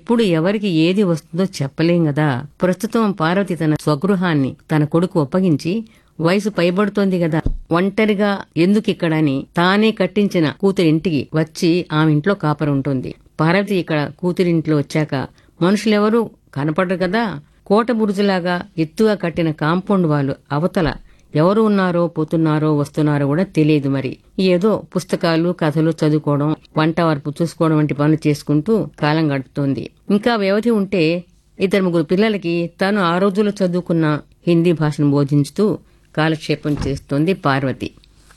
ఎప్పుడు ఎవరికి ఏది వస్తుందో చెప్పలేం గదా ప్రస్తుతం పార్వతి తన స్వగృహాన్ని తన కొడుకు ఒప్పగించి వయసు పైబడుతోంది గదా ఒంటరిగా ఎందుకిక్కడని తానే కట్టించిన కూతురింటికి వచ్చి ఆమె ఇంట్లో కాపరుంటుంది పార్వతి ఇక్కడ కూతురింట్లో వచ్చాక మనుషులెవరూ కనపడరు కదా కోట బురుజులాగా ఎత్తుగా కట్టిన కాంపౌండ్ వాళ్ళు అవతల ఎవరు ఉన్నారో పోతున్నారో వస్తున్నారో కూడా తెలియదు మరి ఏదో పుస్తకాలు కథలు చదువుకోవడం వంట వరపు చూసుకోవడం వంటి పనులు చేసుకుంటూ కాలం గడుపుతోంది ఇంకా వ్యవధి ఉంటే ఇద్దరు ముగ్గురు పిల్లలకి తాను ఆ రోజుల్లో చదువుకున్న హిందీ భాషను బోధించుతూ కాలక్షేపం చేస్తోంది పార్వతి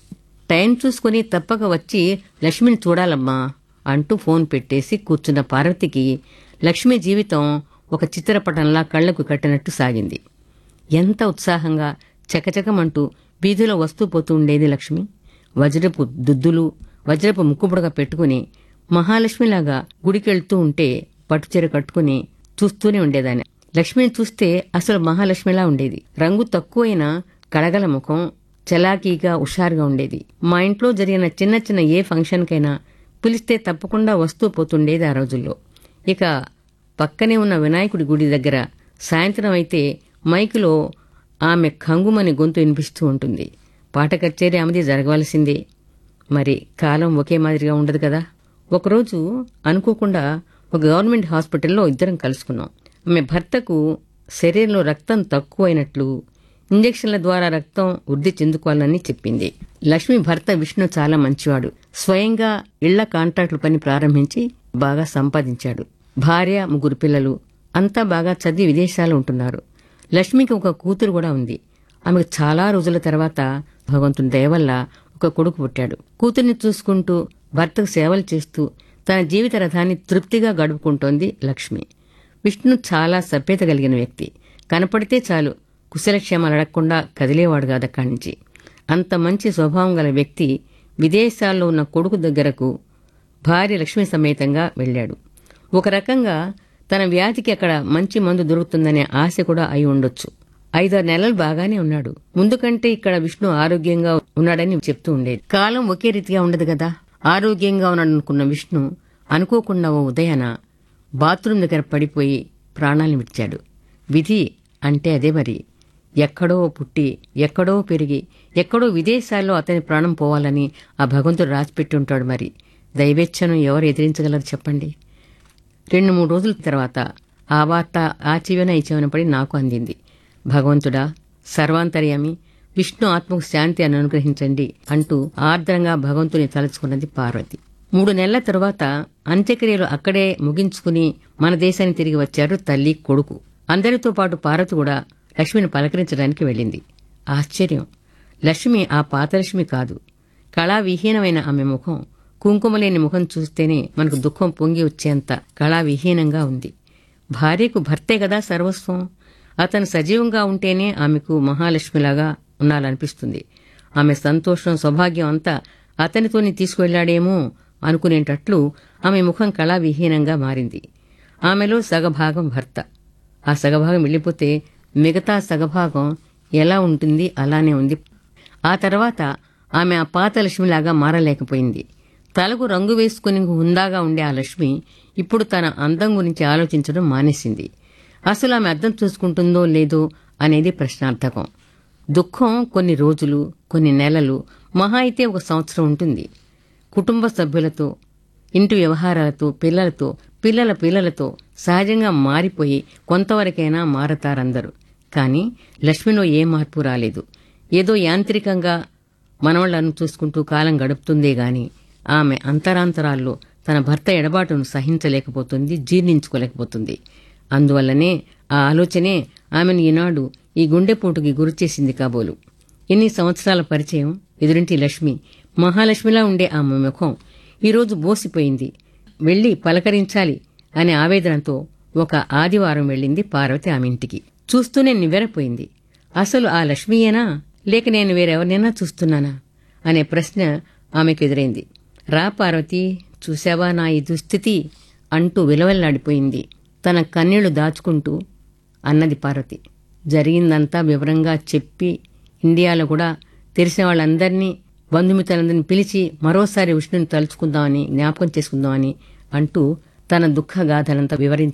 టైం చూసుకుని తప్పక వచ్చి లక్ష్మిని చూడాలమ్మా అంటూ ఫోన్ పెట్టేసి కూర్చున్న పార్వతికి లక్ష్మి జీవితం ఒక చిత్రపటంలా కళ్లకు కట్టినట్టు సాగింది ఎంత ఉత్సాహంగా చకచకమంటూ వీధిలో వస్తూ పోతూ ఉండేది లక్ష్మి వజ్రపు దుద్దులు వజ్రపు ముక్కుపుడక పెట్టుకుని మహాలక్ష్మిలాగా గుడికెళ్తూ ఉంటే పట్టుచీర కట్టుకుని చూస్తూనే ఉండేదాన్ని లక్ష్మిని చూస్తే అసలు మహాలక్ష్మిలా ఉండేది రంగు తక్కువైన కడగల ముఖం చలాకీగా హుషారుగా ఉండేది మా ఇంట్లో జరిగిన చిన్న చిన్న ఏ ఫంక్షన్కైనా పిలిస్తే తప్పకుండా వస్తూ పోతుండేది ఆ రోజుల్లో ఇక పక్కనే ఉన్న వినాయకుడి గుడి దగ్గర సాయంత్రం అయితే మైకులో ఆమె కంగుమని గొంతు వినిపిస్తూ ఉంటుంది పాట కచేరీ ఆమెది జరగవలసిందే మరి కాలం ఒకే మాదిరిగా ఉండదు కదా ఒకరోజు అనుకోకుండా ఒక గవర్నమెంట్ హాస్పిటల్లో ఇద్దరం కలుసుకున్నాం ఆమె భర్తకు శరీరంలో రక్తం తక్కువైనట్లు ఇంజెక్షన్ల ద్వారా రక్తం వృద్ధి చెందుకోవాలని చెప్పింది లక్ష్మి భర్త విష్ణు చాలా మంచివాడు స్వయంగా ఇళ్ల కాంట్రాక్టుల పని ప్రారంభించి బాగా సంపాదించాడు భార్య ముగ్గురు పిల్లలు అంతా బాగా చదివి విదేశాలు ఉంటున్నారు లక్ష్మికి ఒక కూతురు కూడా ఉంది ఆమెకు చాలా రోజుల తర్వాత భగవంతుని దయ వల్ల ఒక కొడుకు పుట్టాడు కూతుర్ని చూసుకుంటూ భర్తకు సేవలు చేస్తూ తన జీవిత రథాన్ని తృప్తిగా గడుపుకుంటోంది లక్ష్మి విష్ణు చాలా సభ్యత కలిగిన వ్యక్తి కనపడితే చాలు కుశలక్షేమాలు అడగకుండా కదిలేవాడు కాదక్కడి నుంచి అంత మంచి స్వభావం గల వ్యక్తి విదేశాల్లో ఉన్న కొడుకు దగ్గరకు భార్య లక్ష్మి సమేతంగా వెళ్ళాడు ఒక రకంగా తన వ్యాధికి అక్కడ మంచి మందు దొరుకుతుందనే ఆశ కూడా అయి ఉండొచ్చు ఐదారు నెలలు బాగానే ఉన్నాడు ముందు కంటే ఇక్కడ విష్ణు ఆరోగ్యంగా ఉన్నాడని చెప్తూ ఉండేది కాలం ఒకే రీతిగా ఉండదు కదా ఆరోగ్యంగా ఉన్నాడనుకున్న విష్ణు అనుకోకుండా ఓ ఉదయాన బాత్రూమ్ దగ్గర పడిపోయి ప్రాణాలను విడిచాడు విధి అంటే అదే మరి ఎక్కడో పుట్టి ఎక్కడో పెరిగి ఎక్కడో విదేశాల్లో అతని ప్రాణం పోవాలని ఆ భగవంతుడు రాసిపెట్టి ఉంటాడు మరి దైవేచ్ఛను ఎవరు ఎదిరించగలరు చెప్పండి రెండు మూడు రోజుల తర్వాత ఆ వార్త ఆ చెవిన ఈ చెవిన పడి నాకు అందింది భగవంతుడా సర్వాంతర్యామి విష్ణు ఆత్మకు శాంతి అని అనుగ్రహించండి అంటూ ఆర్ద్రంగా భగవంతుని తలుచుకున్నది పార్వతి మూడు నెలల తరువాత అంత్యక్రియలు అక్కడే ముగించుకుని మన దేశానికి తిరిగి వచ్చారు తల్లి కొడుకు అందరితో పాటు పార్వతి కూడా లక్ష్మిని పలకరించడానికి వెళ్ళింది ఆశ్చర్యం లక్ష్మి ఆ పాతలక్ష్మి కాదు కళావిహీనమైన ఆమె ముఖం కుంకుమలేని ముఖం చూస్తేనే మనకు దుఃఖం పొంగి వచ్చేంత కళావిహీనంగా ఉంది భార్యకు భర్తే కదా సర్వస్వం అతను సజీవంగా ఉంటేనే ఆమెకు మహాలక్ష్మిలాగా ఉండాలనిపిస్తుంది ఆమె సంతోషం సౌభాగ్యం అంతా అతనితోని తీసుకువెళ్లాడేమో అనుకునేటట్లు ఆమె ముఖం కళావిహీనంగా మారింది ఆమెలో సగభాగం భర్త ఆ సగభాగం వెళ్ళిపోతే మిగతా సగభాగం ఎలా ఉంటుంది అలానే ఉంది ఆ తర్వాత ఆమె ఆ పాత లక్ష్మిలాగా మారలేకపోయింది తలకు రంగు వేసుకుని హుందాగా ఉండే ఆ లక్ష్మి ఇప్పుడు తన అందం గురించి ఆలోచించడం మానేసింది అసలు ఆమె అర్థం చూసుకుంటుందో లేదో అనేది ప్రశ్నార్థకం దుఃఖం కొన్ని రోజులు కొన్ని నెలలు మహా అయితే ఒక సంవత్సరం ఉంటుంది కుటుంబ సభ్యులతో ఇంటి వ్యవహారాలతో పిల్లలతో పిల్లల పిల్లలతో సహజంగా మారిపోయి కొంతవరకైనా మారతారందరూ కానీ లక్ష్మిలో ఏ మార్పు రాలేదు ఏదో యాంత్రికంగా మనవళ్లను చూసుకుంటూ కాలం గడుపుతుందే గాని ఆమె అంతరాంతరాల్లో తన భర్త ఎడబాటును సహించలేకపోతుంది జీర్ణించుకోలేకపోతుంది అందువల్లనే ఆ ఆలోచనే ఆమెను ఈనాడు ఈ గుండెపోటుకి గురిచేసింది కాబోలు ఇన్ని సంవత్సరాల పరిచయం ఎదురింటి లక్ష్మి మహాలక్ష్మిలా ఉండే ఆమె ముఖం ఈరోజు బోసిపోయింది వెళ్లి పలకరించాలి అనే ఆవేదనతో ఒక ఆదివారం వెళ్ళింది పార్వతి ఆమె ఇంటికి చూస్తూనే నివ్వెరపోయింది అసలు ఆ లక్ష్మీయేనా లేక నేను వేరెవరినైనా చూస్తున్నానా అనే ప్రశ్న ఆమెకు ఎదురైంది రా పార్వతి చూశావా నా ఈ దుస్థితి అంటూ విలవెల్లాడిపోయింది తన కన్నీళ్లు దాచుకుంటూ అన్నది పార్వతి జరిగిందంతా వివరంగా చెప్పి ఇండియాలో కూడా తెలిసిన వాళ్ళందరినీ బంధుమిత్రులందరినీ పిలిచి మరోసారి విష్ణుని తలుచుకుందామని జ్ఞాపకం చేసుకుందామని అంటూ తన దుఃఖ గాథలంతా వివరించి